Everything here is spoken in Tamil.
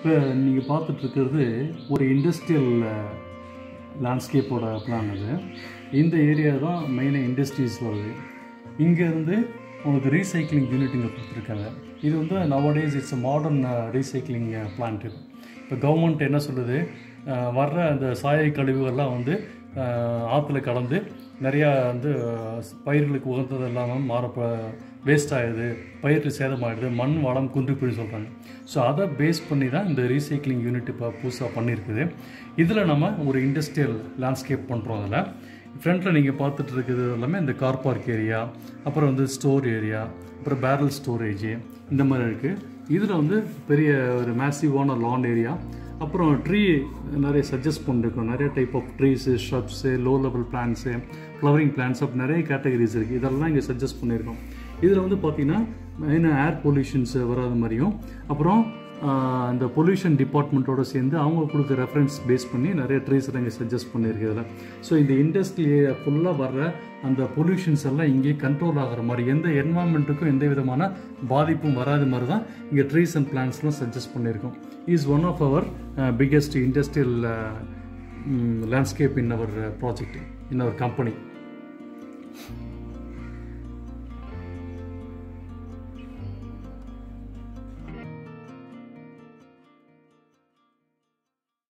இப்போ நீங்கள் பார்த்துட்டு இருக்கிறது ஒரு இண்டஸ்ட்ரியல் லேண்ட்ஸ்கேப்போட பிளான் அது இந்த ஏரியா தான் மெயினாக இண்டஸ்ட்ரீஸ் வருது இங்கேருந்து உங்களுக்கு ரீசைக்ளிங் யூனிட் இங்கே கொடுத்துருக்காங்க இது வந்து nowadays it's modern recycling plant இது இப்போ கவர்மெண்ட் என்ன சொல்லுது அஹ், வர்ற அந்த சாய கழிவுகள்லாம் வந்து அஹ், ஆற்றுல கலந்து நிறையா வந்து அஹ், பயிர்களுக்கு உகந்தது இல்லாமல் மாற வேஸ்ட் ஆகிடுது பயிர்கள் சேதமாகிடுது மண் வளம் குன்றி போய் சொல்கிறாங்க ஸோ அதை பேஸ் பண்ணி தான் இந்த ரீசைக்ளிங் யூனிட் இப்போ புதுசாக பண்ணியிருக்குது இதில் நம்ம ஒரு இண்டஸ்ட்ரியல் லேண்ட்ஸ்கேப் பண்ணுறோம் அதில் ஃப்ரண்ட்டில் நீங்கள் பார்த்துட்டு இருக்கிறது எல்லாமே இந்த கார் பார்க் ஏரியா அப்புறம் வந்து ஸ்டோர் ஏரியா அப்புறம் பேரல் ஸ்டோரேஜ் இந்த மாதிரி இருக்குது இதில் வந்து பெரிய ஒரு மேசிவான லான் ஏரியா அப்புறம் ட்ரீ நிறைய சஜஸ்ட் பண்ணிருக்கோம் நிறைய type of trees shrubs low level plants flowering plants அப்படி நிறைய கேட்டகரிஸ் இருக்குது இதெல்லாம் இங்கே சஜஸ்ட் பண்ணியிருக்கோம் இதில் வந்து பார்த்தீங்கன்னா மெயினாக ஏர் பொல்யூஷன்ஸ் வராத மாதிரியும் அப்புறம் ஆஹ், இந்த பொல்யூஷன் டிபார்ட்மெண்ட்டோட சேர்ந்து அவங்க கொடுக்க ரெஃபரன்ஸ் பேஸ் பண்ணி நிறைய ட்ரீஸ் எல்லாம் இங்கே சஜஸ்ட் பண்ணியிருக்கிறதுல ஸோ இந்த இண்டஸ்ட்ரி ஏரியா ஃபுல்லாக வர்ற அந்த பொல்யூஷன்ஸ் எல்லாம் இங்கே கண்ட்ரோல் ஆகிற மாதிரி எந்த என்வாயன்மெண்ட்டுக்கும் எந்த விதமான பாதிப்பும் வராத மாதிரி தான் இங்கே ட்ரீஸ் அண்ட் பிளான்ஸ்லாம் சஜஸ்ட் பண்ணியிருக்கோம் is one of our biggest industrial landscape in our project in our company